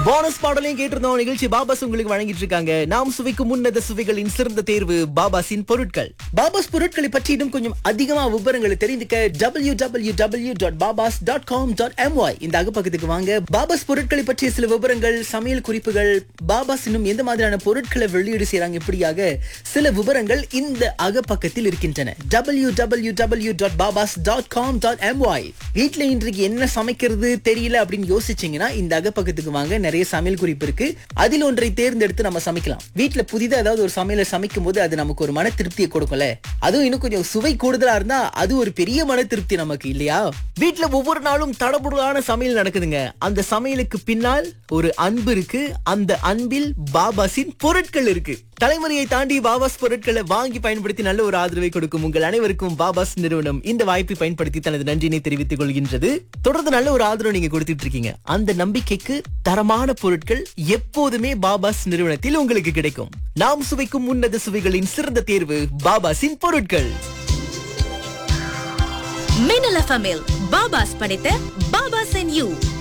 bonus பாடலையும் கேட்டிருந்தோம் நிகழ்ச்சி பாபாஸ் உங்களுக்கு வழங்கிட்டு இருக்காங்க நாம் சுவைக்கும் முன்னத சுவைகளின் சிறந்த தேர்வு பாபாஸின் பொருட்கள் பாபாஸ் பொருட்களை பற்றி இன்னும் கொஞ்சம் அதிகமா விவரங்களை தெரிந்துக்க W W W dot babas dot com dot MY இந்த அகப்பக்கத்துக்கு வாங்க பாபாஸ் பொருட்களை பற்றிய சில விவரங்கள் சமையல் குறிப்புகள் பாபாஸ் இன்னும் எந்த மாதிரியான பொருட்களை வெளியீடு செய்றாங்க இப்படியாக சில விவரங்கள் இந்த அகப்பக்கத்தில் இருக்கின்றன W W W dot babas dot com dot MY வீட்டுல இன்றைக்கு என்ன சமைக்கிறது தெரியல அப்படின்னு யோசிச்சீங்கன்னா இந்த அகப்பக்கத்துக்கு வாங்க நிறைய சமையல் குறிப்பு இருக்கு அதில் ஒன்றை தேர்ந்தெடுத்து நம்ம சமைக்கலாம் வீட்டுல புதிதா ஏதாவது ஒரு சமையலை சமைக்கும் போது அது நமக்கு ஒரு மன திருப்தியை கொடுக்கும்ல அதுவும் இன்னும் கொஞ்சம் சுவை கூடுதலா இருந்தா அது ஒரு பெரிய மன திருப்தி நமக்கு இல்லையா வீட்டுல ஒவ்வொரு நாளும் தடபுடலான சமையல் நடக்குதுங்க அந்த சமையலுக்கு பின்னால் ஒரு அன்பு இருக்கு அந்த அன்பில் பாபாஸின் பொருட்கள் இருக்கு தலைமுறையை தாண்டி பாபாஸ் பொருட்களை வாங்கி பயன்படுத்தி நல்ல ஒரு ஆதரவை கொடுக்கும் உங்கள் அனைவருக்கும் பாபாஸ் நிறுவனம் இந்த வாய்ப்பை பயன்படுத்தி தனது நன்றினை தெரிவித்துக் கொள்கின்றது தொடர்ந்து நல்ல ஒரு ஆதரவு நீங்க கொடுத்துட்டு இருக்கீங்க அந்த நம்பிக்கைக்கு தரமான பொருட்கள் எப்போதுமே பாபாஸ் நிறுவனத்தில் உங்களுக்கு கிடைக்கும் நாம் சுவைக்கும் உன்னத சுவைகளின் சிறந்த தேர்வு பாபாஸின் பொருட்கள் மின்னல் எஃப்எம்மில் பாபாஸ் படைத்த பாபாஸ் அண்ட் யூ